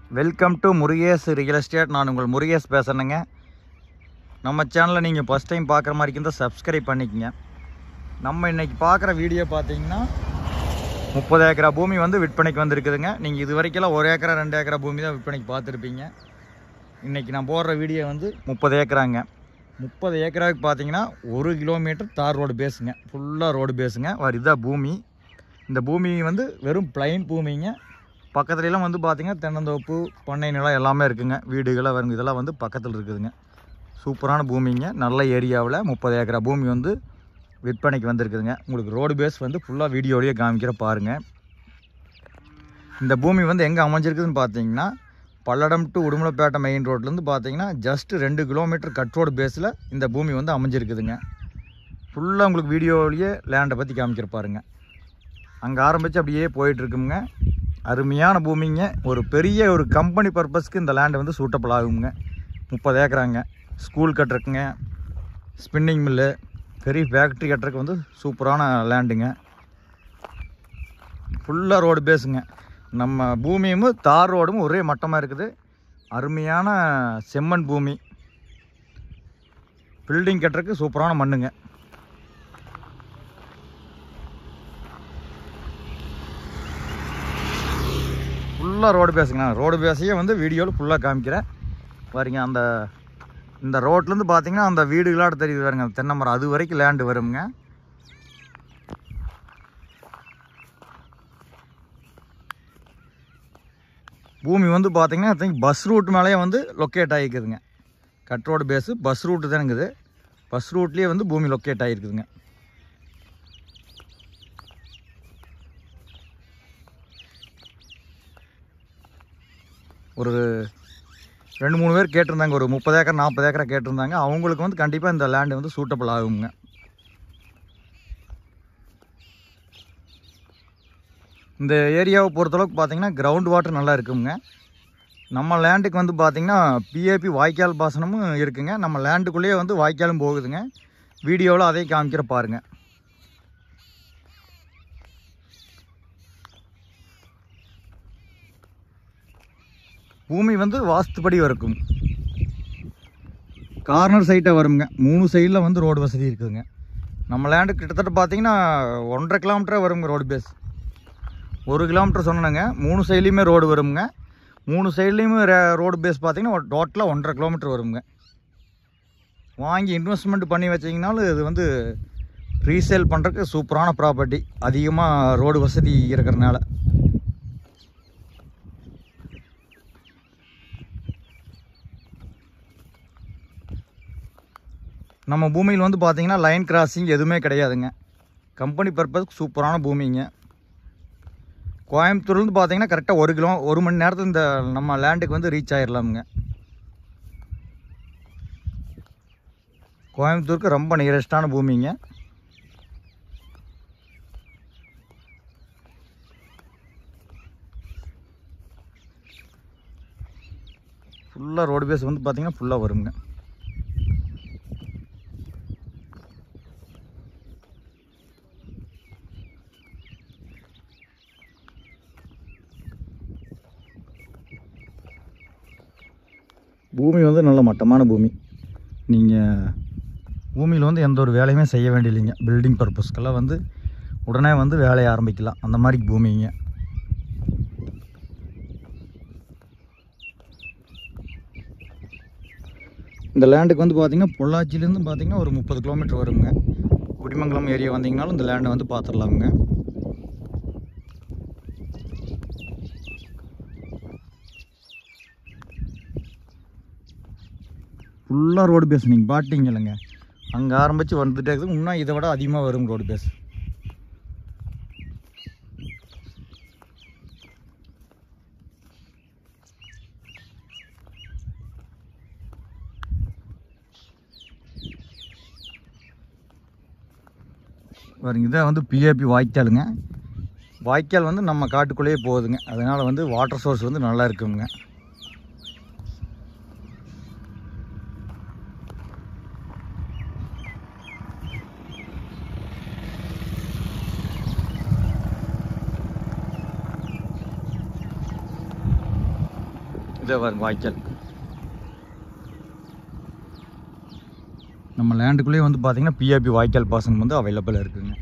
welcome to Murugesh real estate நான் உங்கள் முருகேஷ் பேசுகிறேங்க நம்ம சேனலில் நீங்கள் ஃபஸ்ட் டைம் பார்க்குற மாதிரி இருந்தால் சப்ஸ்கிரைப் பண்ணிக்கங்க நம்ம இன்னைக்கு பார்க்குற வீடியோ பார்த்தீங்கன்னா முப்பது ஏக்கரா பூமி வந்து விற்பனைக்கு வந்திருக்குதுங்க நீங்கள் இது வரைக்கெல்லாம் ஒரு ஏக்கரா ரெண்டு ஏக்கரா பூமி தான் விற்பனைக்கு பார்த்துருப்பீங்க இன்றைக்கி நான் போடுற வீடியோ வந்து முப்பது ஏக்கராங்க முப்பது ஏக்கராவுக்கு பார்த்தீங்கன்னா ஒரு கிலோமீட்டர் தார் ரோடு பேஸுங்க ஃபுல்லாக ரோடு பேஸுங்க ஒரு இதான் பூமி இந்த பூமி வந்து வெறும் பிளைன் பூமிங்க பக்கத்துலலாம் வந்து பார்த்திங்கன்னா தென்னந்தோப்பு பண்ணை நிலம் எல்லாமே இருக்குங்க வீடுகளாக வருங்க இதெல்லாம் வந்து பக்கத்தில் இருக்குதுங்க சூப்பரான பூமிங்க நல்ல ஏரியாவில் முப்பது ஏக்கரா பூமி வந்து விற்பனைக்கு வந்திருக்குதுங்க உங்களுக்கு ரோடு பேஸ் வந்து ஃபுல்லாக வீடியோலேயே காமிக்கிற பாருங்கள் இந்த பூமி வந்து எங்கே அமைஞ்சிருக்குதுன்னு பார்த்தீங்கன்னா பல்லடம் டு உடுமலைப்பேட்டை மெயின் ரோட்லேருந்து பார்த்தீங்கன்னா ஜஸ்ட் ரெண்டு கிலோமீட்டர் கட் ரோடு பேஸில் இந்த பூமி வந்து அமைஞ்சிருக்குதுங்க ஃபுல்லாக உங்களுக்கு வீடியோலேயே லேண்டை பற்றி காமிக்கிற பாருங்க அங்கே ஆரம்பித்து அப்படியே போயிட்டுருக்குங்க அருமையான பூமிங்க ஒரு பெரிய ஒரு கம்பெனி பர்பஸ்க்கு இந்த லேண்டு வந்து சூட்டபிள் ஆகுங்க முப்பது ஏக்கராங்க ஸ்கூல் கட்டுறக்குங்க ஸ்பின்னிங் மில்லு பெரிய ஃபேக்ட்ரி கட்டுறதுக்கு வந்து சூப்பரான லேண்டுங்க ஃபுல்லாக ரோடு பேஸுங்க நம்ம பூமியும் தார் ரோடும் ஒரே மட்டமாக இருக்குது அருமையான செம்மண் பூமி பில்டிங் கட்டுறதுக்கு சூப்பரான மண்ணுங்க ஃபுல்லாக ரோடு பேசுங்க நான் ரோடு பேசையே வந்து வீடியோவில் ஃபுல்லாக காமிக்கிறேன் பாருங்க அந்த இந்த ரோட்லேருந்து பார்த்தீங்கன்னா அந்த வீடுகளாட தெரியுது பாருங்க அந்த தென்னை மரம் அது வரைக்கும் லேண்டு வருங்க பூமி வந்து பார்த்தீங்கன்னா ஐ திங்க் பஸ் ரூட் மேலேயே வந்து லொக்கேட் ஆகிக்குதுங்க கட் ரோடு பேஸு பஸ் ரூட்டு தானுங்குது பஸ் ரூட்லேயே வந்து பூமி லொக்கேட் ஆகிருக்குதுங்க ஒரு ரெண்டு மூணு பேர் கேட்டிருந்தாங்க ஒரு முப்பது ஏக்கர் நாற்பது ஏக்கரை கேட்டிருந்தாங்க அவங்களுக்கு வந்து கண்டிப்பாக இந்த லேண்டு வந்து சூட்டபிள் ஆகுங்க இந்த ஏரியாவை பொறுத்தளவுக்கு பார்த்தீங்கன்னா கிரவுண்ட் வாட்டர் நல்லா இருக்குங்க நம்ம லேண்டுக்கு வந்து பார்த்தீங்கன்னா பிஏபி வாய்க்கால் பாசனமும் இருக்குங்க நம்ம லேண்டுக்குள்ளேயே வந்து வாய்க்காலும் போகுதுங்க வீடியோவில் அதையும் காமிக்கிற பாருங்க பூமி வந்து வாஸ்துபடி இருக்கும் கார்னர் சைட்டாக வருங்க மூணு சைடில் வந்து ரோடு வசதி இருக்குதுங்க நம்ம லேண்டு கிட்டத்தட்ட பார்த்தீங்கன்னா ஒன்றரை கிலோமீட்டராக வருங்க ரோடு பேஸ் ஒரு கிலோமீட்டர் சொன்னேங்க மூணு சைட்லேயுமே ரோடு வருங்க மூணு சைட்லேயுமே ரோடு பேஸ் பார்த்தீங்கன்னா டோட்டலாக ஒன்றரை கிலோமீட்டர் வருங்க வாங்கி இன்வெஸ்ட்மெண்ட் பண்ணி வச்சிங்கனாலும் இது வந்து ரீசேல் பண்ணுறதுக்கு சூப்பரான ப்ராப்பர்ட்டி அதிகமாக ரோடு வசதி இருக்கிறனால நம்ம பூமியில் வந்து பார்த்தீங்கன்னா லைன் கிராசிங் எதுவுமே கிடையாதுங்க கம்பெனி பர்பஸ்க்கு சூப்பரான பூமிங்க கோயம்புத்தூர்லேருந்து பார்த்தீங்கன்னா கரெக்டாக ஒரு கிலோ ஒரு மணி நேரத்தில் இந்த நம்ம லேண்டுக்கு வந்து ரீச் ஆயிடலாமுங்க கோயம்புத்தூருக்கு ரொம்ப நியரஸ்டான பூமிங்க ஃபுல்லாக ரோடு பேஸ் வந்து பார்த்தீங்கன்னா ஃபுல்லாக வருங்க பூமி வந்து நல்ல மட்டமான பூமி நீங்கள் பூமியில் வந்து எந்த ஒரு வேலையுமே செய்ய வேண்டியதில்லைங்க பில்டிங் பர்பஸ்க்கெல்லாம் வந்து உடனே வந்து வேலையை ஆரம்பிக்கலாம் அந்த மாதிரி பூமிங்க இந்த லேண்டுக்கு வந்து பார்த்தீங்கன்னா பொள்ளாச்சிலேருந்து பார்த்தீங்கன்னா ஒரு முப்பது கிலோமீட்டர் வருங்க குடிமங்கலம் ஏரியா வந்தீங்கனாலும் இந்த லேண்டை வந்து பார்த்துடலாமுங்க ஃபுல்லாக ரோடு பேஸ் நீங்கள் பாட்டிங்க இல்லைங்க அங்கே ஆரம்பித்து வந்துட்டே இருக்குது இன்னும் இதை விட அதிகமாக வரும் ரோடு பேஸ் பாருங்க இதான் வந்து பிஏபி வாய்க்காலுங்க வாய்க்கால் வந்து நம்ம காட்டுக்குள்ளேயே போகுதுங்க அதனால் வந்து வாட்டர் சோர்ஸ் வந்து நல்லா இருக்குங்க இதே பாருங்க வாய்க்கால் நம்ம லேண்டுக்குள்ளேயே வந்து பார்த்தீங்கன்னா பிஆர்பி வாய்க்கால் பாசனம் வந்து அவைலபிள் இருக்குங்க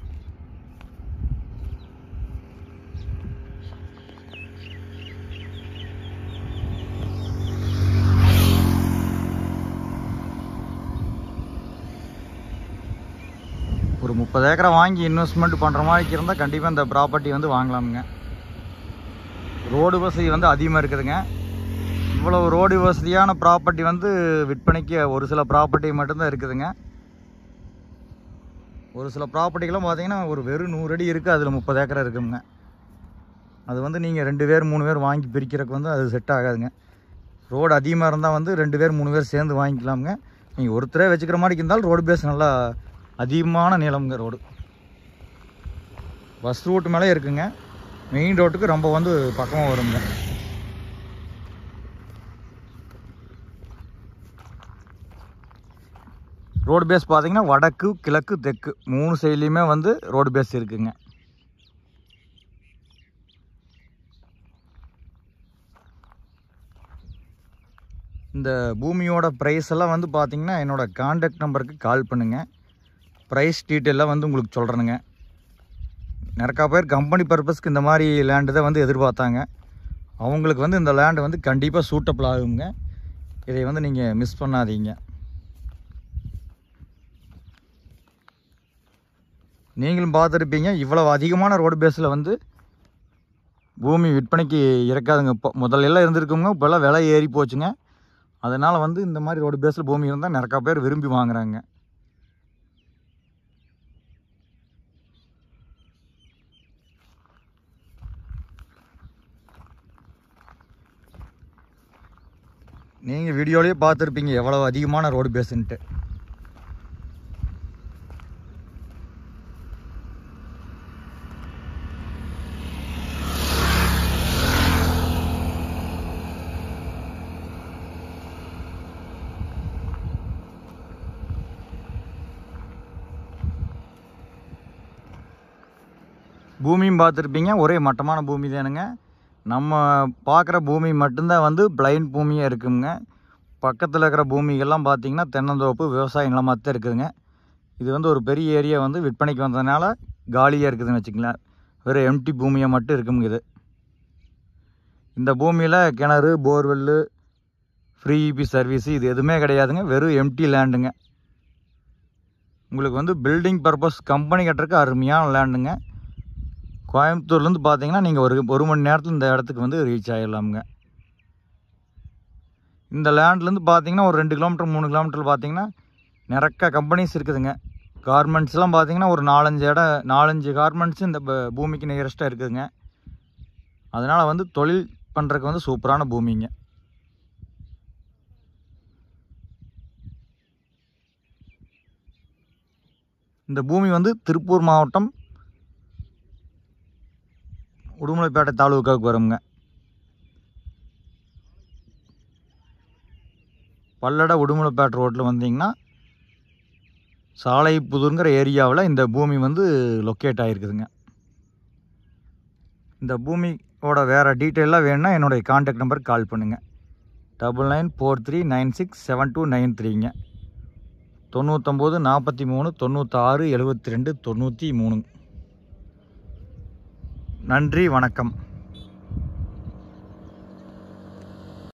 ஒரு முப்பது ஏக்கரை வாங்கி இன்வெஸ்ட்மெண்ட் பண்ணுற மாதிரி இருந்தால் கண்டிப்பாக இந்த ப்ராப்பர்ட்டி வந்து வாங்கலாமுங்க ரோடு வசதி வந்து அதிகமாக இருக்குதுங்க இவ்வளவு ரோடு வசதியான ப்ராப்பர்ட்டி வந்து விற்பனைக்கு ஒரு சில ப்ராப்பர்ட்டி மட்டும்தான் இருக்குதுங்க ஒரு சில ப்ராப்பர்ட்டிக்கெல்லாம் பார்த்தீங்கன்னா ஒரு வெறும் நூறு அடி இருக்குது அதில் முப்பது ஏக்கரை இருக்குங்க அது வந்து நீங்கள் ரெண்டு பேர் மூணு பேர் வாங்கி பிரிக்கிறதுக்கு வந்து அது செட் ஆகாதுங்க ரோடு அதிகமாக இருந்தால் வந்து ரெண்டு பேர் மூணு பேர் சேர்ந்து வாங்கிக்கலாமுங்க நீங்கள் ஒருத்தரே வச்சுக்கிற மாதிரி இருந்தாலும் ரோடு பேஸ் நல்லா அதிகமான நீளம்ங்க ரோடு பஸ் ரூட் மேலே இருக்குங்க மெயின் ரோட்டுக்கு ரொம்ப வந்து பக்கமாக வருங்க ரோடு பேஸ் பார்த்தீங்கன்னா வடக்கு கிழக்கு தெற்கு மூணு சைட்லேயுமே வந்து ரோடு பேஸ் இருக்குங்க இந்த பூமியோட ப்ரைஸ் எல்லாம் வந்து பார்த்தீங்கன்னா என்னோட காண்டாக்ட் நம்பருக்கு கால் பண்ணுங்கள் ப்ரைஸ் டீட்டெயிலாம் வந்து உங்களுக்கு சொல்கிறேனுங்க நிறையா பேர் கம்பெனி பர்பஸ்க்கு இந்த மாதிரி லேண்டு தான் வந்து எதிர்பார்த்தாங்க அவங்களுக்கு வந்து இந்த லேண்டு வந்து கண்டிப்பாக சூட்டபிள் ஆகுங்க இதை வந்து நீங்கள் மிஸ் பண்ணாதீங்க நீங்களும் பார்த்துருப்பீங்க இவ்வளவு அதிகமான ரோடு பேஸில் வந்து பூமி விற்பனைக்கு இறக்காதுங்க இப்போ முதல்ல எல்லாம் இருந்திருக்குங்க இப்போல்லாம் விலை ஏறி போச்சுங்க அதனால் வந்து இந்த மாதிரி ரோடு பேஸில் பூமி இருந்தால் நிறையா பேர் விரும்பி வாங்குறாங்க நீங்கள் வீடியோலேயே பார்த்துருப்பீங்க எவ்வளோ அதிகமான ரோடு பேஸுன்ட்டு பூமியும் பார்த்துருப்பீங்க ஒரே மட்டமான பூமி தானுங்க நம்ம பார்க்குற பூமி மட்டும்தான் வந்து பிளைன் பூமியாக இருக்குங்க பக்கத்தில் இருக்கிற பூமிகள்லாம் பார்த்தீங்கன்னா தென்னந்தோப்பு விவசாய நிலமாக தான் இருக்குதுங்க இது வந்து ஒரு பெரிய ஏரியா வந்து விற்பனைக்கு வந்ததுனால காலியாக இருக்குதுன்னு வச்சுங்களேன் வெறும் எம்டி பூமியாக மட்டும் இருக்குங்க இது இந்த பூமியில் கிணறு போர்வெல்லு ஃப்ரீ இபி சர்வீஸு இது எதுவுமே கிடையாதுங்க வெறும் எம்டி லேண்டுங்க உங்களுக்கு வந்து பில்டிங் பர்பஸ் கம்பெனி கட்டுறதுக்கு அருமையான லேண்டுங்க கோயம்புத்தூர்லேருந்து பார்த்தீங்கன்னா நீங்கள் ஒரு ஒரு மணி நேரத்தில் இந்த இடத்துக்கு வந்து ரீச் ஆகிடலாமுங்க இந்த லேண்ட்லேருந்து பார்த்தீங்கன்னா ஒரு ரெண்டு கிலோமீட்டர் மூணு கிலோமீட்டர் பார்த்தீங்கன்னா நிறைய கம்பெனிஸ் இருக்குதுங்க கார்மெண்ட்ஸ்லாம் பார்த்தீங்கன்னா ஒரு நாலஞ்சு இடம் நாலஞ்சு கார்மெண்ட்ஸ் இந்த ப- பூமிக்கு நியரஸ்ட்டாக இருக்குதுங்க அதனால் வந்து தொழில் பண்ணுறதுக்கு வந்து சூப்பரான பூமிங்க இந்த பூமி வந்து திருப்பூர் மாவட்டம் உடுமலைப்பேட்டை தாலுக்காவுக்கு வருங்க பல்லட உடுமலைப்பேட்டை ரோட்டில் வந்தீங்கன்னா சாலை புதுங்கிற ஏரியாவில் இந்த பூமி வந்து லொக்கேட் ஆகிருக்குதுங்க இந்த பூமியோட வேறு டீட்டெயிலாக வேணும்னா என்னுடைய காண்டாக்ட் நம்பருக்கு கால் பண்ணுங்கள் double nine four three nine six seven two nine த்ரீங்க தொண்ணூத்தொம்பது நாற்பத்தி மூணு தொண்ணூத்தாறு எழுபத்தி ரெண்டு தொண்ணூற்றி மூணு நன்றி வணக்கம்